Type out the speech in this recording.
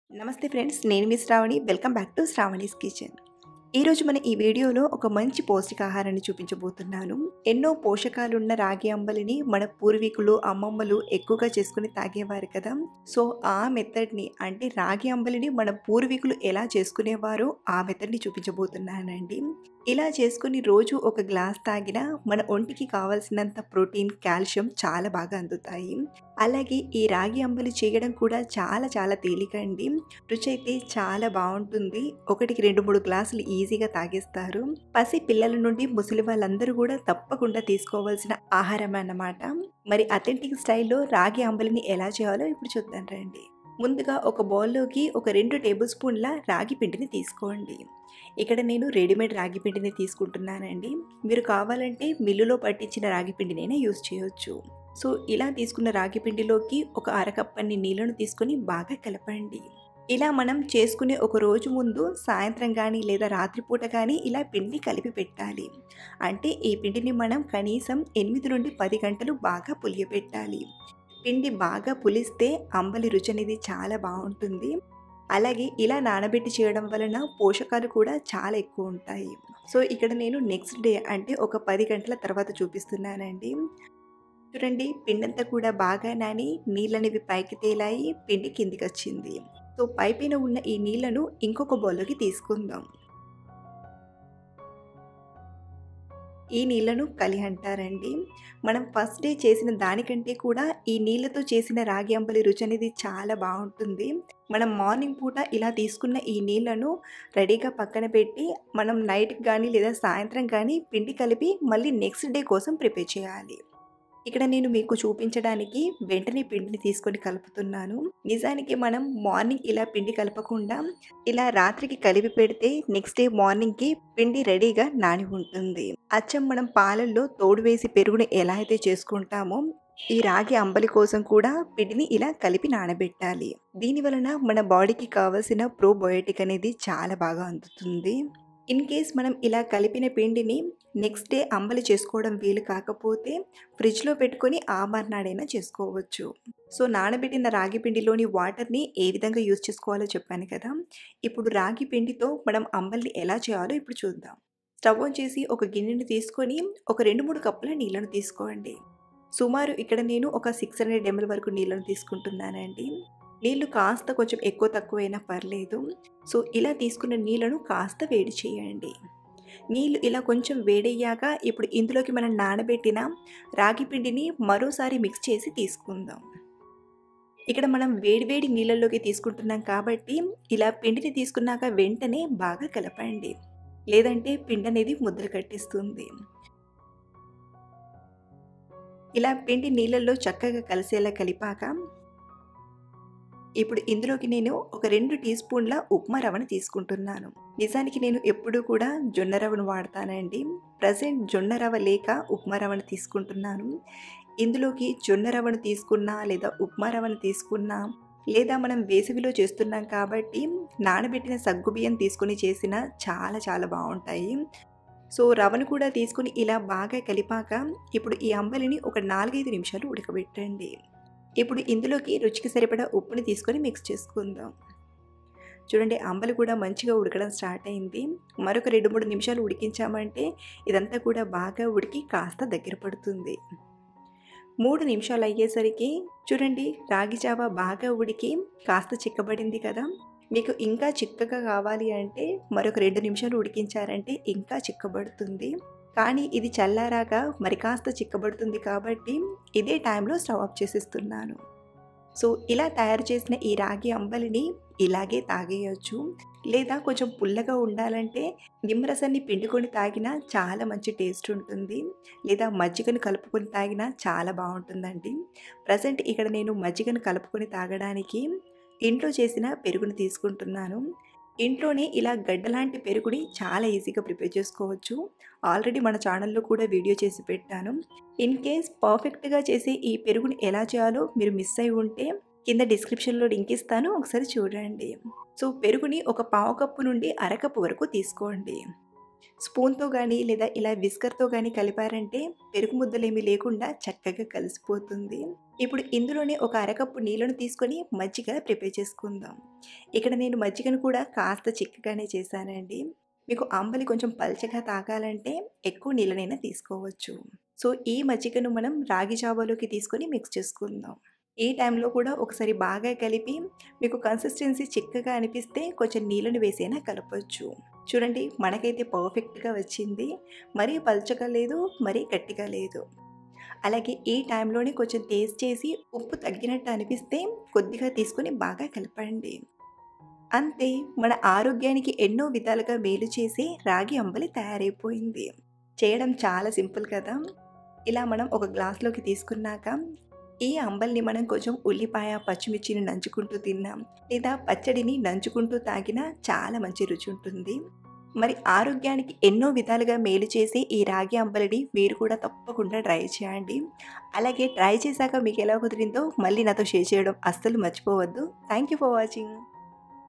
నమస్తే ఫ్రెండ్స్ నేను మీ Shravani welcome back to Shravani's kitchen ఈరోజు మన ఈ వీడియోలో ఒక మంచి పౌష్టికాహారాన్ని చూపించబోతున్నాను ఎన్నో పోషకాలున్న రాగి అంబలిని మన పూర్వీకులు అమ్మమ్మలు ఎక్కువగా చేసుకుని తాగేవారు కదా సో ఆ మెథడ్ని అంటే రాగి అంబలిని మన పూర్వీకులు ఎలా చేసుకునేవారో ఆ మెథడ్ని చూపించబోతున్నానండి ఇలా చేసుకుని రోజు ఒక గ్లాస్ తాగినా మన ఒంటికి కావాల్సినంత ప్రోటీన్ కాల్షియం చాలా బాగా అందుతాయి అలాగే ఈ రాగి అంబలి చేయడం కూడా చాలా చాలా తేలిక అండి రుచి అయితే చాలా బాగుంటుంది ఒకటికి రెండు మూడు గ్లాసులు ఈజీగా తాగేస్తారు పసి పిల్లల నుండి ముసలి వాళ్ళందరూ కూడా తప్పకుండా తీసుకోవాల్సిన ఆహారం అన్నమాట మరి అథెంటిక్ స్టైల్లో రాగి అంబలిని ఎలా చేయాలో ఇప్పుడు చూద్దాం రండి ముందుగా ఒక బౌల్లోకి ఒక రెండు టేబుల్ స్పూన్ల రాగి పిండిని తీసుకోండి ఇక్కడ నేను రెడీమేడ్ రాగి పిండిని తీసుకుంటున్నానండి మీరు కావాలంటే మిల్లులో పట్టించిన రాగి పిండినైనా యూజ్ చేయొచ్చు సో ఇలా తీసుకున్న రాగి పిండిలోకి ఒక అరకప్పన్ని నీళ్ళను తీసుకొని బాగా కలపండి ఇలా మనం చేసుకునే ఒక రోజు ముందు సాయంత్రం కానీ లేదా రాత్రిపూట కానీ ఇలా పిండి కలిపి పెట్టాలి అంటే ఈ పిండిని మనం కనీసం ఎనిమిది నుండి పది గంటలు బాగా పులియబెట్టాలి పిండి బాగా పులిస్తే అంబలి రుచి అనేది చాలా బాగుంటుంది అలాగే ఇలా నానబెట్టి చేయడం వలన పోషకాలు కూడా చాలా ఎక్కువ ఉంటాయి సో ఇక్కడ నేను నెక్స్ట్ డే అంటే ఒక పది గంటల తర్వాత చూపిస్తున్నానండి చూడండి పిండి అంతా కూడా బాగా నాని నీళ్ళనేవి పైకి తేలాయి పిండి కిందికి వచ్చింది సో పైపైన ఉన్న ఈ నీళ్లను ఇంకొక బౌల్లోకి తీసుకుందాం ఈ నీళ్లను కలి అంటారండి మనం ఫస్ట్ డే చేసిన దానికంటే కూడా ఈ నీళ్ళతో చేసిన రాగి అంబలి రుచి అనేది చాలా బాగుంటుంది మనం మార్నింగ్ పూట ఇలా తీసుకున్న ఈ నీళ్లను రెడీగా పక్కన పెట్టి మనం నైట్కి కానీ లేదా సాయంత్రం కానీ పిండి కలిపి మళ్ళీ నెక్స్ట్ డే కోసం ప్రిపేర్ చేయాలి ఇక్కడ నేను మీకు చూపించడానికి వెంటనే పిండిని తీసుకొని కలుపుతున్నాను నిజానికి మనం మార్నింగ్ ఇలా పిండి కలపకుండా ఇలా రాత్రికి కలిపి పెడితే నెక్స్ట్ డే మార్నింగ్కి పిండి రెడీగా నాని ఉంటుంది అచ్చం మనం పాలల్లో తోడు వేసి పెరుగుని ఎలా అయితే చేసుకుంటామో ఈ రాగి అంబలి కోసం కూడా పిండిని ఇలా కలిపి నానబెట్టాలి దీని వలన మన బాడీకి కావాల్సిన ప్రోబయోటిక్ అనేది చాలా బాగా అందుతుంది ఇన్ కేస్ మనం ఇలా కలిపిన పిండిని నెక్స్ట్ డే అంబలి చేసుకోవడం వీలు కాకపోతే ఫ్రిడ్జ్లో పెట్టుకొని ఆ మర్నాడైనా చేసుకోవచ్చు సో నానబెట్టిన రాగి పిండిలోని వాటర్ని ఏ విధంగా యూజ్ చేసుకోవాలో చెప్పాను కదా ఇప్పుడు రాగి పిండితో మనం అంబలిని ఎలా చేయాలో ఇప్పుడు చూద్దాం స్టవ్ ఆన్ చేసి ఒక గిన్నెని తీసుకొని ఒక రెండు మూడు కప్పుల నీళ్ళను తీసుకోండి సుమారు ఇక్కడ నేను ఒక సిక్స్ హండ్రెడ్ ఎంఎల్ వరకు నీళ్ళను తీసుకుంటున్నానండి నీళ్లు కాస్త కొంచెం ఎక్కువ తక్కువైనా పర్లేదు సో ఇలా తీసుకున్న నీళ్ళను కాస్త వేడి చేయండి నీళ్ళు ఇలా కొంచెం వేడయ్యాక ఇప్పుడు ఇందులోకి మనం నానబెట్టిన రాగి పిండిని మరోసారి మిక్స్ చేసి తీసుకుందాం ఇక్కడ మనం వేడివేడి నీళ్ళల్లోకి తీసుకుంటున్నాం కాబట్టి ఇలా పిండిని తీసుకున్నాక వెంటనే బాగా కలపండి లేదంటే పిండి అనేది ముద్దలు కట్టిస్తుంది ఇలా పిండి నీళ్ళల్లో చక్కగా కలిసేలా కలిపాక ఇప్పుడు ఇందులోకి నేను ఒక రెండు టీ స్పూన్ల ఉప్మా రవ్వను తీసుకుంటున్నాను నిజానికి నేను ఎప్పుడూ కూడా జొన్న రవ్వను వాడతానండి ప్రజెంట్ జొన్న రవ్వ లేక ఉప్మా రవ్వను తీసుకుంటున్నాను ఇందులోకి జొన్న రవ్వను తీసుకున్నా లేదా ఉప్మా రవ్వను తీసుకున్నా లేదా మనం వేసవిలో చేస్తున్నాం కాబట్టి నానబెట్టిన సగ్గుబియ్యం తీసుకుని చేసిన చాలా చాలా బాగుంటాయి సో రవ్వను కూడా తీసుకుని ఇలా బాగా కలిపాక ఇప్పుడు ఈ అంబలిని ఒక నాలుగైదు నిమిషాలు ఉడకబెట్టండి ఇప్పుడు ఇందులోకి రుచికి సరిపడా ఉప్పుని తీసుకొని మిక్స్ చేసుకుందాం చూడండి అంబలి కూడా మంచిగా ఉడకడం స్టార్ట్ అయింది మరొక రెండు మూడు నిమిషాలు ఉడికించామంటే ఇదంతా కూడా బాగా ఉడికి కాస్త దగ్గర పడుతుంది మూడు నిమిషాలు అయ్యేసరికి చూడండి రాగి జావ బాగా ఉడికి కాస్త చిక్కబడింది కదా మీకు ఇంకా చిక్కగా కావాలి అంటే మరొక రెండు నిమిషాలు ఉడికించారంటే ఇంకా చిక్కబడుతుంది కానీ ఇది చల్లారాక మరి కాస్త చిక్కబడుతుంది కాబట్టి ఇదే టైంలో స్టవ్ ఆఫ్ చేసిస్తున్నాను సో ఇలా తయారు చేసిన ఈ రాగి అంబలిని ఇలాగే తాగేయచ్చు లేదా కొంచెం పుల్లగా ఉండాలంటే నిమ్మరసాన్ని పిండుకొని తాగినా చాలా మంచి టేస్ట్ ఉంటుంది లేదా మజ్జిగను కలుపుకొని తాగినా చాలా బాగుంటుందండి ప్రజెంట్ ఇక్కడ నేను మజ్జిగను కలుపుకొని తాగడానికి ఇంట్లో చేసిన పెరుగుని తీసుకుంటున్నాను ఇంట్లోనే ఇలా గడ్డలాంటి పెరుగుని చాలా ఈజీగా ప్రిపేర్ చేసుకోవచ్చు ఆల్రెడీ మన ఛానల్లో కూడా వీడియో చేసి పెట్టాను ఇన్ కేస్ పర్ఫెక్ట్గా చేసి ఈ పెరుగుని ఎలా చేయాలో మీరు మిస్ అయి ఉంటే కింద డిస్క్రిప్షన్లో లింక్ ఇస్తాను ఒకసారి చూడండి సో పెరుగుని ఒక పావు కప్పు నుండి అరకప్పు వరకు తీసుకోండి స్పూన్తో కానీ లేదా ఇలా విస్కర్తో కానీ కలిపారంటే పెరుగు ముద్దలేమీ లేకుండా చక్కగా కలిసిపోతుంది ఇప్పుడు ఇందులోనే ఒక అరకప్పు నీళ్ళను తీసుకొని మజ్జిగ ప్రిపేర్ చేసుకుందాం ఇక్కడ నేను మజ్జిగను కూడా కాస్త చిక్కగానే చేశానండి మీకు అంబలి కొంచెం పల్చగా తాగాలంటే ఎక్కువ నీళ్ళనైనా తీసుకోవచ్చు సో ఈ మజ్జిగను మనం రాగి జావాలోకి తీసుకొని మిక్స్ చేసుకుందాం ఈ టైంలో కూడా ఒకసారి బాగా కలిపి మీకు కన్సిస్టెన్సీ చిక్కగా అనిపిస్తే కొంచెం నీళ్ళని వేసైనా కలపవచ్చు చూడండి మనకైతే పర్ఫెక్ట్గా వచ్చింది మరీ పల్చగా లేదు మరీ గట్టిగా లేదు అలాగే ఈ టైంలోనే కొంచెం టేస్ట్ చేసి ఉప్పు తగ్గినట్టు అనిపిస్తే కొద్దిగా తీసుకొని బాగా కలపండి అంతే మన ఆరోగ్యానికి ఎన్నో విధాలుగా మేలు చేసే రాగి అంబలి తయారైపోయింది చేయడం చాలా సింపుల్ కదా ఇలా మనం ఒక గ్లాస్లోకి తీసుకున్నాక ఈ అంబల్ని మనం కొంచెం ఉల్లిపాయ పచ్చిమిర్చిని నంచుకుంటూ తిన్నాం లేదా పచ్చడిని నంచుకుంటూ తాగినా చాలా మంచి రుచి ఉంటుంది మరి ఆరోగ్యానికి ఎన్నో విధాలుగా మేలు చేసి ఈ రాగి అంబలిని మీరు కూడా తప్పకుండా ట్రై చేయండి అలాగే ట్రై చేశాక మీకు ఎలా కుదిరిందో మళ్ళీ నాతో షేర్ చేయడం అస్సలు మర్చిపోవద్దు థ్యాంక్ యూ ఫర్ వాచింగ్